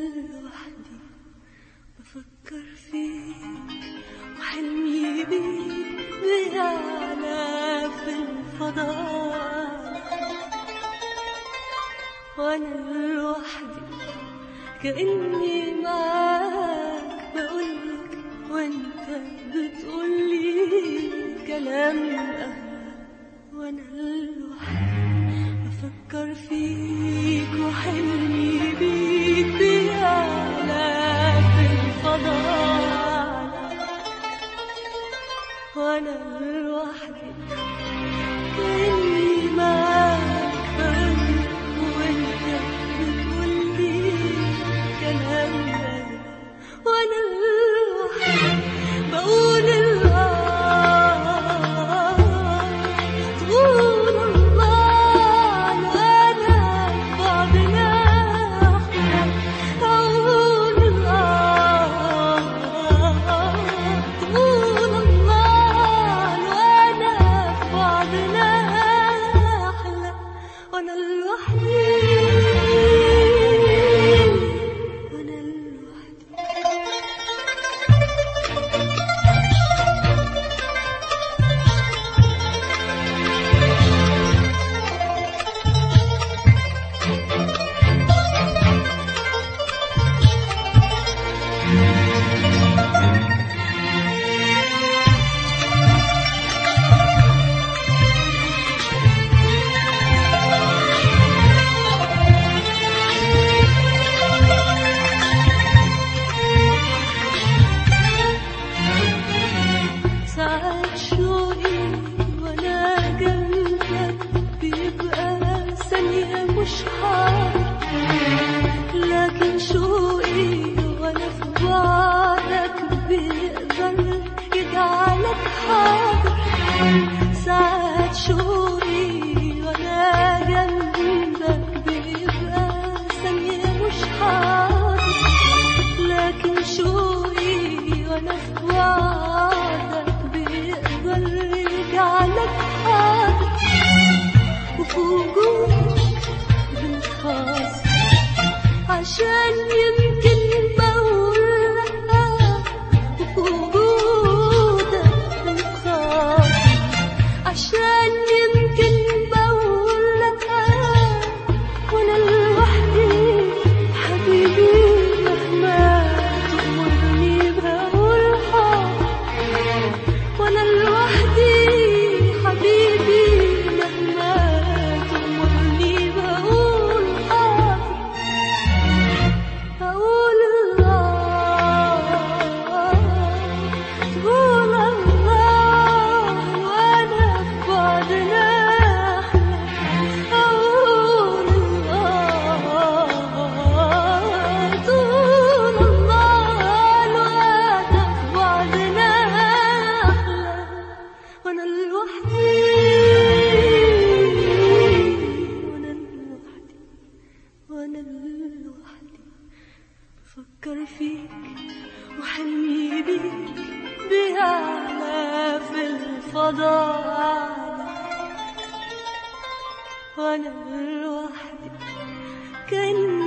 لوحدي بفكر فيك وحلمي بيك بيعلى في الفضاء وانا لوحدي كأني معاك بقولك وانت بتقولي كلام أهلا وانا لوحدي بفكر فيك وحلمي بيك بيعلى في الفضاء وانا لوحدي كأني معاك بقولك وانت بتقولي كلام أهلا وانا لوحدي بقول الله تقول الله وانا بعدنا اقول الله تقول الله وانا بعدنا احلى وانا لوحدي وانا لوحدي ساعات شوقي وانا جنبك بيبقى ثانية مش حاضر لكن شوقي وانا في بعدك بيقدر يجعلك حاضر ساعات شوقي وانا جنبك بيبقى ثانية مش حاضر لكن شوقي وانا في وعدك بيقدر يجعلك حاضر وفي وجودك بنخاص عشان يمكن بقول لأ وفي وجودك بنخاص عشان يمكن بقول لك وانا لوحدي حبيبي مهما تأمرني بقول حاضر وانا لوحدي حبيبي مهما تأمرني بقول حاضر أقول الله تقول الله وأنا في بعدنا أحلى أقول الله تقول الله وأنا في بعدنا أحلى وأنا لوحدي وأنا لوحدي وأنا لوحدي بفكر فيك وحلمي بيك بيعلى في الفضاء وانا لوحدي كأني